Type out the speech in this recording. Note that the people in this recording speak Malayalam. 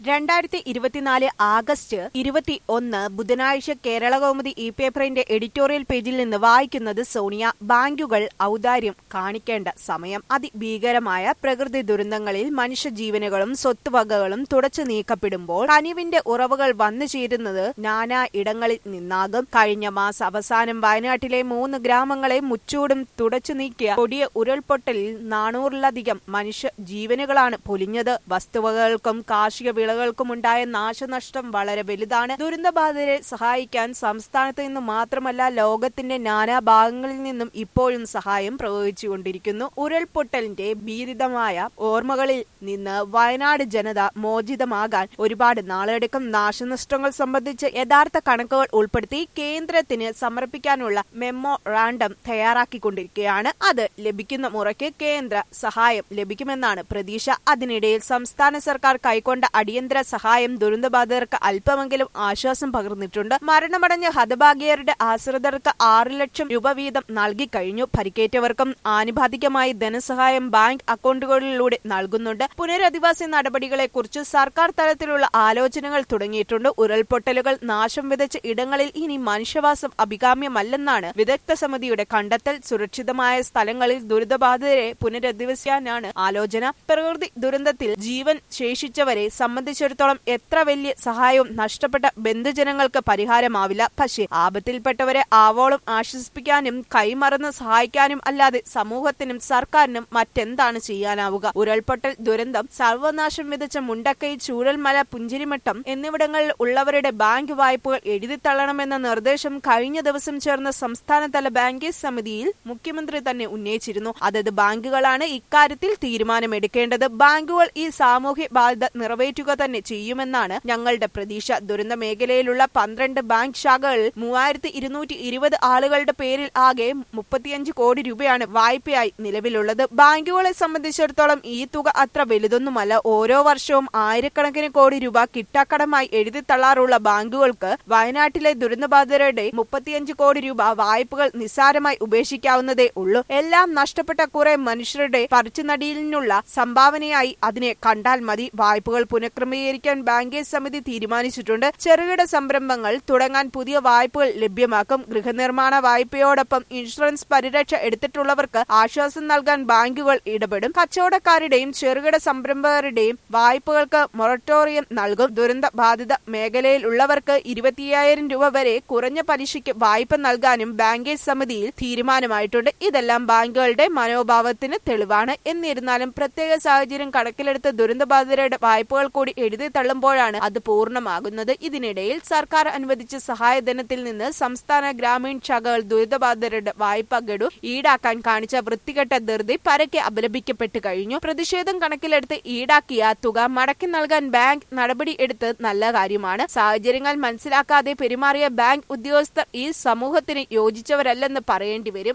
രണ്ടായിരത്തി ഇരുപത്തിനാല് ആഗസ്റ്റ് ഇരുപത്തി ഒന്ന് ബുധനാഴ്ച കേരളകൗമുദി ഇ പേപ്പറിന്റെ എഡിറ്റോറിയൽ പേജിൽ നിന്ന് വായിക്കുന്നത് സോണിയ ബാങ്കുകൾ ഔദാര്യം കാണിക്കേണ്ട സമയം അതിഭീകരമായ പ്രകൃതി ദുരന്തങ്ങളിൽ മനുഷ്യജീവനുകളും സ്വത്തുവകകളും തുടച്ചു നീക്കപ്പെടുമ്പോൾ കനിവിന്റെ ഉറവുകൾ വന്നു ചേരുന്നത് നാനാ ഇടങ്ങളിൽ നിന്നാകും കഴിഞ്ഞ മാസം അവസാനം വയനാട്ടിലെ മൂന്ന് ഗ്രാമങ്ങളെ മുച്ചൂടും തുടച്ചു നീക്കിയ കൊടിയ ഉരുൾപൊട്ടലിൽ നാനൂറിലധികം മനുഷ്യ ജീവനുകളാണ് പൊലിഞ്ഞത് വസ്തുവകകൾക്കും കാർഷിക വിളകൾക്കുമുണ്ടായ നാശനഷ്ടം വളരെ വലുതാണ് ദുരന്തബാധിതരെ സഹായിക്കാൻ സംസ്ഥാനത്ത് നിന്ന് മാത്രമല്ല ലോകത്തിന്റെ നാനാ ഭാഗങ്ങളിൽ നിന്നും ഇപ്പോഴും സഹായം പ്രവഹിച്ചുകൊണ്ടിരിക്കുന്നു ഉരുൾപൊട്ടലിന്റെ ഭീതിതമായ ഓർമ്മകളിൽ നിന്ന് വയനാട് ജനത മോചിതമാകാൻ ഒരുപാട് നാളെടുക്കും നാശനഷ്ടങ്ങൾ സംബന്ധിച്ച് യഥാർത്ഥ കണക്കുകൾ ഉൾപ്പെടുത്തി കേന്ദ്രത്തിന് സമർപ്പിക്കാനുള്ള മെമ്മോ റാൻഡം തയ്യാറാക്കിക്കൊണ്ടിരിക്കുകയാണ് അത് ലഭിക്കുന്ന മുറയ്ക്ക് കേന്ദ്ര സഹായം ലഭിക്കുമെന്നാണ് പ്രതീക്ഷ അതിനിടയിൽ സംസ്ഥാന സർക്കാർ കൈക്കൊണ്ട അടിയന്തര സഹായം ദുരന്തബാധിതർക്ക് അല്പമെങ്കിലും ആശ്വാസം പകർന്നിട്ടുണ്ട് മരണമടഞ്ഞ ഹതഭാഗ്യരുടെ ആശ്രിതർക്ക് ആറ് ലക്ഷം രൂപ വീതം നൽകി കഴിഞ്ഞു പരിക്കേറ്റവർക്കും ആനുപാതികമായി ധനസഹായം ബാങ്ക് അക്കൗണ്ടുകളിലൂടെ നൽകുന്നുണ്ട് പുനരധിവാസ നടപടികളെ കുറിച്ച് സർക്കാർ തലത്തിലുള്ള ആലോചനകൾ തുടങ്ങിയിട്ടുണ്ട് ഉരുൾപൊട്ടലുകൾ നാശം വിതച്ച ഇടങ്ങളിൽ ഇനി മനുഷ്യവാസം അഭികാമ്യമല്ലെന്നാണ് വിദഗ്ധ സമിതിയുടെ കണ്ടെത്തൽ സുരക്ഷിതമായ സ്ഥലങ്ങളിൽ ദുരിതബാധിതരെ പുനരധിവസിക്കാനാണ് ആലോചന പ്രകൃതി ദുരന്തത്തിൽ ജീവൻ ശേഷിച്ചവരെ സംബന്ധിച്ചിടത്തോളം എത്ര വലിയ സഹായവും നഷ്ടപ്പെട്ട ബന്ധുജനങ്ങൾക്ക് പരിഹാരമാവില്ല പക്ഷേ ആപത്തിൽപ്പെട്ടവരെ ആവോളം ആശ്വസിപ്പിക്കാനും കൈമറന്ന് സഹായിക്കാനും അല്ലാതെ സമൂഹത്തിനും സർക്കാരിനും മറ്റെന്താണ് ചെയ്യാനാവുക ഉരുൾപൊട്ടൽ ദുരന്തം സർവനാശം വിതച്ച മുണ്ടക്കൈ ചൂരൽമല പുഞ്ചിരിമട്ടം എന്നിവിടങ്ങളിൽ ഉള്ളവരുടെ ബാങ്ക് വായ്പകൾ എഴുതിത്തള്ളണമെന്ന നിർദ്ദേശം കഴിഞ്ഞ ദിവസം ചേർന്ന സംസ്ഥാനതല ബാങ്കേഴ്സ് സമിതിയിൽ മുഖ്യമന്ത്രി തന്നെ ഉന്നയിച്ചിരുന്നു അതത് ബാങ്കുകളാണ് ഇക്കാര്യത്തിൽ തീരുമാനമെടുക്കേണ്ടത് ബാങ്കുകൾ ഈ സാമൂഹ്യ ബാധ്യത നിറവേറ്റുക തന്നെ ചെയ്യുമെന്നാണ് ഞങ്ങളുടെ പ്രതീക്ഷ ദുരന്ത മേഖലയിലുള്ള പന്ത്രണ്ട് ബാങ്ക് ശാഖകളിൽ മൂവായിരത്തി ഇരുന്നൂറ്റി ഇരുപത് ആളുകളുടെ പേരിൽ ആകെ മുപ്പത്തിയഞ്ച് കോടി രൂപയാണ് വായ്പയായി നിലവിലുള്ളത് ബാങ്കുകളെ സംബന്ധിച്ചിടത്തോളം ഈ തുക അത്ര വലുതൊന്നുമല്ല ഓരോ വർഷവും ആയിരക്കണക്കിന് കോടി രൂപ കിട്ടാക്കടമായി എഴുതിത്തള്ളാറുള്ള ബാങ്കുകൾക്ക് വയനാട്ടിലെ ദുരന്തബാധിതരുടെ മുപ്പത്തിയഞ്ച് കോടി രൂപ വായ്പകൾ നിസ്സാരമായി ഉപേക്ഷിക്കാവുന്നതേ ഉള്ളൂ എല്ലാം നഷ്ടപ്പെട്ട കുറെ മനുഷ്യരുടെ പറിച്ചുനടിയിലിനുള്ള സംഭാവനയായി അതിനെ കണ്ടാൽ മതി വായ്പകൾ പുനഃക്രമീകരിക്കാൻ ബാങ്കേഴ്സ് സമിതി തീരുമാനിച്ചിട്ടുണ്ട് ചെറുകിട സംരംഭങ്ങൾ തുടങ്ങാൻ പുതിയ വായ്പകൾ ലഭ്യമാക്കും ഗൃഹനിർമ്മാണ വായ്പയോടൊപ്പം ഇൻഷുറൻസ് പരിരക്ഷ എടുത്തിട്ടുള്ളവർക്ക് ആശ്വാസം നൽകാൻ ബാങ്കുകൾ ഇടപെടും കച്ചവടക്കാരുടെയും ചെറുകിട സംരംഭകരുടെയും വായ്പകൾക്ക് മൊറട്ടോറിയം നൽകും ദുരന്ത ബാധിത മേഖലയിൽ ഉള്ളവർക്ക് ഇരുപത്തിയ്യായിരം രൂപ വരെ കുറഞ്ഞ പലിശയ്ക്ക് വായ്പ നൽകാനും ബാങ്കേഴ്സ് സമിതിയിൽ തീരുമാനമായിട്ടുണ്ട് ഇതെല്ലാം ബാങ്കുകളുടെ മനോഭാവത്തിന് തെളിവാണ് എന്നിരുന്നാലും പ്രത്യേക സാഹചര്യം കണക്കിലെടുത്ത് ദുരന്തബാധിതരുടെ വായ്പകൾ കൂടി എഴുതി തള്ളുമ്പോഴാണ് അത് പൂർണ്ണമാകുന്നത് ഇതിനിടയിൽ സർക്കാർ അനുവദിച്ച സഹായധനത്തിൽ നിന്ന് സംസ്ഥാന ഗ്രാമീൺ ശാഖകൾ ദുരിതബാധിതരുടെ വായ്പ ഗഡു ഈടാക്കാൻ കാണിച്ച വൃത്തികെട്ട ധൃതി പരക്കെ അപലപിക്കപ്പെട്ടു കഴിഞ്ഞു പ്രതിഷേധം കണക്കിലെടുത്ത് ഈടാക്കിയ തുക മടക്കി നൽകാൻ ബാങ്ക് നടപടി എടുത്ത് നല്ല കാര്യമാണ് സാഹചര്യങ്ങൾ മനസ്സിലാക്കാതെ പെരുമാറിയ ബാങ്ക് ഉദ്യോഗസ്ഥർ ഈ സമൂഹത്തിന് യോജിച്ചവരല്ലെന്ന് പറയേണ്ടി വരും